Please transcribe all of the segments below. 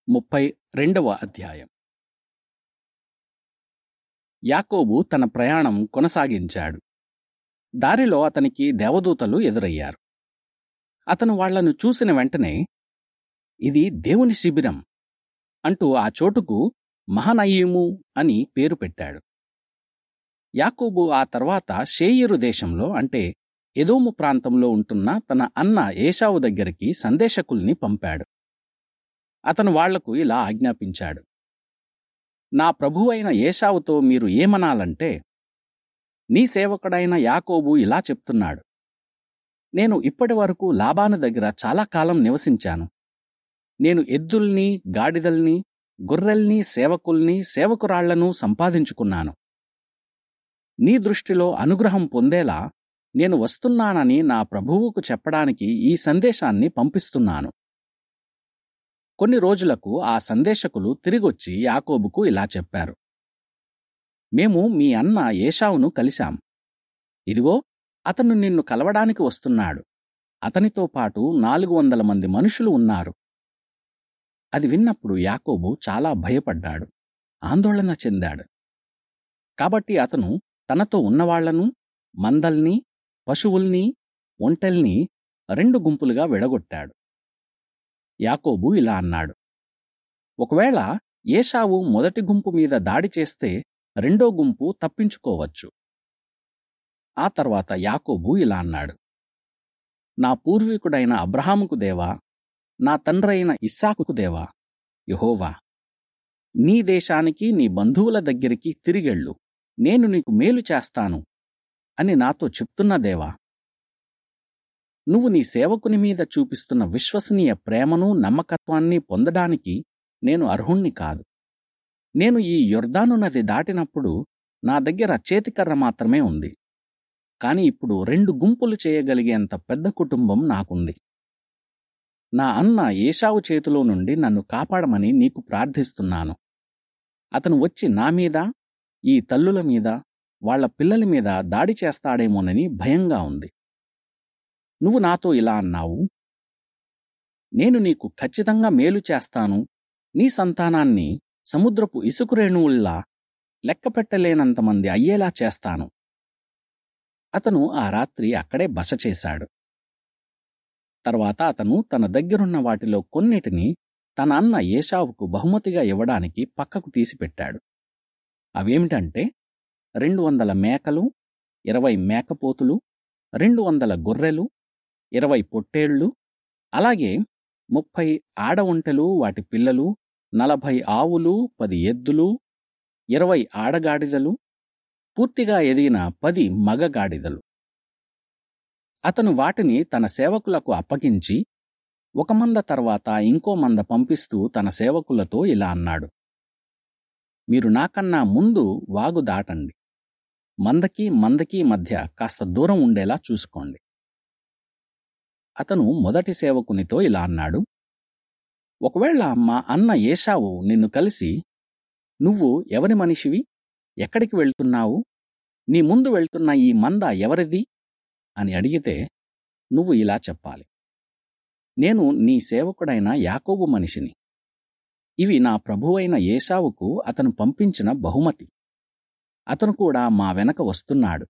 ముప్పై రెండవ అధ్యాయం యాకోబు తన ప్రయాణం కొనసాగించాడు దారిలో అతనికి దేవదూతలు ఎదురయ్యారు అతను వాళ్లను చూసిన వెంటనే ఇది దేవుని శిబిరం అంటూ ఆ చోటుకు మహనయీము అని పేరు పెట్టాడు యాకోబు ఆ తర్వాత షేయిరు దేశంలో అంటే ఎదోము ప్రాంతంలో ఉంటున్న తన అన్న ఏషావు దగ్గరికి సందేశకుల్ని పంపాడు అతను వాళ్లకు ఇలా ఆజ్ఞాపించాడు నా ప్రభువైన ఏషావుతో మీరు ఏమనాలంటే నీ సేవకుడైన యాకోబు ఇలా చెప్తున్నాడు నేను ఇప్పటి వరకు లాబాను దగ్గర చాలా కాలం నివసించాను నేను ఎద్దుల్ని గాడిదల్ని గొర్రెల్ని సేవకుల్ని సేవకురాళ్లను సంపాదించుకున్నాను నీ దృష్టిలో అనుగ్రహం పొందేలా నేను వస్తున్నానని నా ప్రభువుకు చెప్పడానికి ఈ సందేశాన్ని పంపిస్తున్నాను కొన్ని రోజులకు ఆ సందేశకులు తిరిగొచ్చి యాకోబుకు ఇలా చెప్పారు మేము మీ అన్న ఏషావును కలిశాం ఇదిగో అతను నిన్ను కలవడానికి వస్తున్నాడు అతనితో పాటు నాలుగు వందల మంది మనుషులు ఉన్నారు అది విన్నప్పుడు యాకోబు చాలా భయపడ్డాడు ఆందోళన చెందాడు కాబట్టి అతను తనతో ఉన్నవాళ్లను మందల్ని పశువుల్ని ఒంటెల్ని రెండు గుంపులుగా విడగొట్టాడు యాకోబు ఇలా అన్నాడు ఒకవేళ ఏషావు మొదటి గుంపు మీద దాడి చేస్తే రెండో గుంపు తప్పించుకోవచ్చు ఆ తర్వాత యాకోబు ఇలా అన్నాడు నా పూర్వీకుడైన అబ్రహాముకు దేవా నా తండ్రైన ఇస్సాకుకు దేవా యహోవా నీ దేశానికి నీ బంధువుల దగ్గరికి తిరిగెళ్ళు నేను నీకు మేలు చేస్తాను అని నాతో చెప్తున్న దేవా నువ్వు నీ సేవకుని మీద చూపిస్తున్న విశ్వసనీయ ప్రేమను నమ్మకత్వాన్ని పొందడానికి నేను అర్హుణ్ణి కాదు నేను ఈ యొర్దాను నది దాటినప్పుడు నా దగ్గర చేతికర్ర మాత్రమే ఉంది కాని ఇప్పుడు రెండు గుంపులు చేయగలిగేంత పెద్ద కుటుంబం నాకుంది నా అన్న ఏషావు చేతిలో నుండి నన్ను కాపాడమని నీకు ప్రార్థిస్తున్నాను అతను వచ్చి నా మీద ఈ తల్లుల మీద వాళ్ల పిల్లల మీద దాడి చేస్తాడేమోనని భయంగా ఉంది నువ్వు నాతో ఇలా అన్నావు నేను నీకు ఖచ్చితంగా మేలు చేస్తాను నీ సంతానాన్ని సముద్రపు ఇసుకురేణువుల్లా లెక్కపెట్టలేనంతమంది అయ్యేలా చేస్తాను అతను ఆ రాత్రి అక్కడే బస చేశాడు తర్వాత అతను తన దగ్గరున్న వాటిలో కొన్నిటిని తన అన్న ఏషావుకు బహుమతిగా ఇవ్వడానికి పక్కకు తీసిపెట్టాడు అవేమిటంటే రెండు వందల మేకలు ఇరవై మేకపోతులు రెండు వందల గొర్రెలు ఇరవై పొట్టేళ్లు అలాగే ముప్పై ఆడ ఒంటెలు వాటి పిల్లలు నలభై ఆవులు పది ఎద్దులు ఇరవై ఆడగాడిదలు పూర్తిగా ఎదిగిన పది మగగాడిదలు అతను వాటిని తన సేవకులకు అప్పగించి ఒక మంద తర్వాత ఇంకో మంద పంపిస్తూ తన సేవకులతో ఇలా అన్నాడు మీరు నాకన్నా ముందు వాగు దాటండి మందకి మందకి మధ్య కాస్త దూరం ఉండేలా చూసుకోండి అతను మొదటి సేవకునితో ఇలా అన్నాడు ఒకవేళ మా అన్న ఏషావు నిన్ను కలిసి నువ్వు ఎవరి మనిషివి ఎక్కడికి వెళ్తున్నావు నీ ముందు వెళ్తున్న ఈ మంద ఎవరిది అని అడిగితే నువ్వు ఇలా చెప్పాలి నేను నీ సేవకుడైన యాకోబు మనిషిని ఇవి నా ప్రభువైన ఏషావుకు అతను పంపించిన బహుమతి అతను కూడా మా వెనక వస్తున్నాడు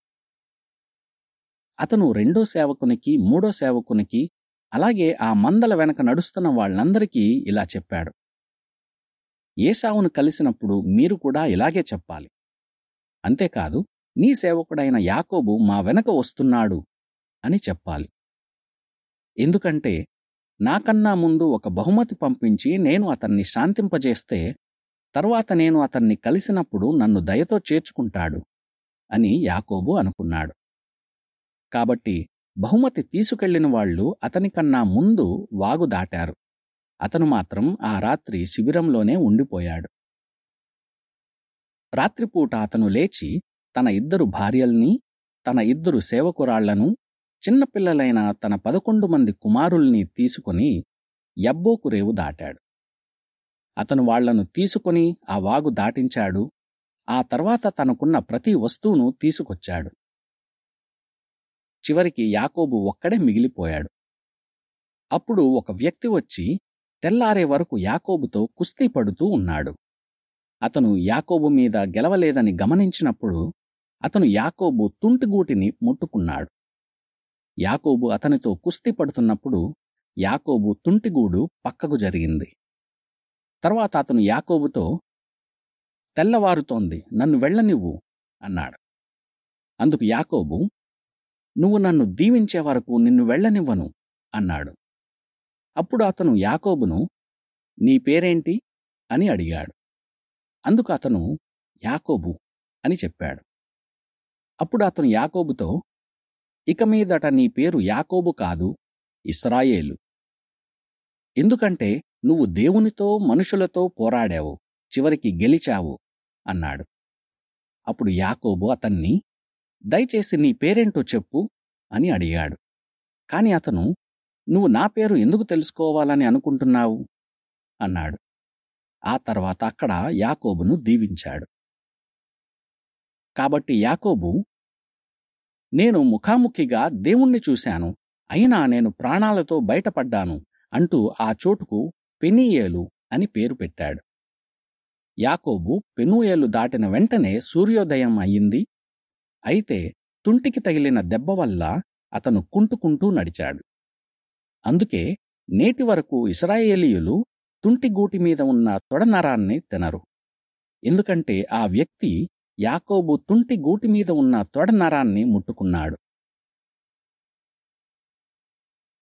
అతను రెండో సేవకునికి మూడో సేవకునికి అలాగే ఆ మందల వెనక నడుస్తున్న వాళ్ళందరికీ ఇలా చెప్పాడు ఏసావును కలిసినప్పుడు మీరు కూడా ఇలాగే చెప్పాలి అంతేకాదు నీ సేవకుడైన యాకోబు మా వెనక వస్తున్నాడు అని చెప్పాలి ఎందుకంటే నాకన్నా ముందు ఒక బహుమతి పంపించి నేను అతన్ని శాంతింపజేస్తే తర్వాత నేను అతన్ని కలిసినప్పుడు నన్ను దయతో చేర్చుకుంటాడు అని యాకోబు అనుకున్నాడు కాబట్టి బహుమతి తీసుకెళ్లిన వాళ్లు అతనికన్నా ముందు వాగు దాటారు అతను మాత్రం ఆ రాత్రి శిబిరంలోనే ఉండిపోయాడు రాత్రిపూట అతను లేచి తన ఇద్దరు భార్యల్ని తన ఇద్దరు సేవకురాళ్లను చిన్నపిల్లలైన తన పదకొండు మంది కుమారుల్ని తీసుకుని యబ్బోకు రేవు దాటాడు అతను వాళ్లను తీసుకుని ఆ వాగు దాటించాడు ఆ తర్వాత తనకున్న ప్రతి వస్తువును తీసుకొచ్చాడు చివరికి యాకోబు ఒక్కడే మిగిలిపోయాడు అప్పుడు ఒక వ్యక్తి వచ్చి తెల్లారే వరకు యాకోబుతో కుస్తీ పడుతూ ఉన్నాడు అతను యాకోబు మీద గెలవలేదని గమనించినప్పుడు అతను యాకోబు తుంటిగూటిని ముట్టుకున్నాడు యాకోబు అతనితో కుస్తీ పడుతున్నప్పుడు యాకోబు తుంటిగూడు పక్కకు జరిగింది తర్వాత అతను యాకోబుతో తెల్లవారుతోంది నన్ను వెళ్ళనివ్వు అన్నాడు అందుకు యాకోబు నువ్వు నన్ను దీవించే వరకు నిన్ను వెళ్ళనివ్వను అన్నాడు అప్పుడు అతను యాకోబును నీ పేరేంటి అని అడిగాడు అందుకు అతను యాకోబు అని చెప్పాడు అప్పుడు అతను యాకోబుతో ఇక మీదట నీ పేరు యాకోబు కాదు ఇస్రాయేలు ఎందుకంటే నువ్వు దేవునితో మనుషులతో పోరాడావు చివరికి గెలిచావు అన్నాడు అప్పుడు యాకోబు అతన్ని దయచేసి నీ పేరేంటో చెప్పు అని అడిగాడు కాని అతను నువ్వు నా పేరు ఎందుకు తెలుసుకోవాలని అనుకుంటున్నావు అన్నాడు ఆ తర్వాత అక్కడ యాకోబును దీవించాడు కాబట్టి యాకోబు నేను ముఖాముఖిగా దేవుణ్ణి చూశాను అయినా నేను ప్రాణాలతో బయటపడ్డాను అంటూ ఆ చోటుకు పెనీయేలు అని పేరు పెట్టాడు యాకోబు పెనూయేలు దాటిన వెంటనే సూర్యోదయం అయ్యింది అయితే తుంటికి తగిలిన దెబ్బ వల్ల అతను కుంటుకుంటూ నడిచాడు అందుకే నేటి వరకు ఇస్రాయేలీయులు తుంటిగూటి మీద ఉన్న తొడనరాన్ని తినరు ఎందుకంటే ఆ వ్యక్తి యాకోబు తుంటి గూటి మీద ఉన్న తొడనరాన్ని ముట్టుకున్నాడు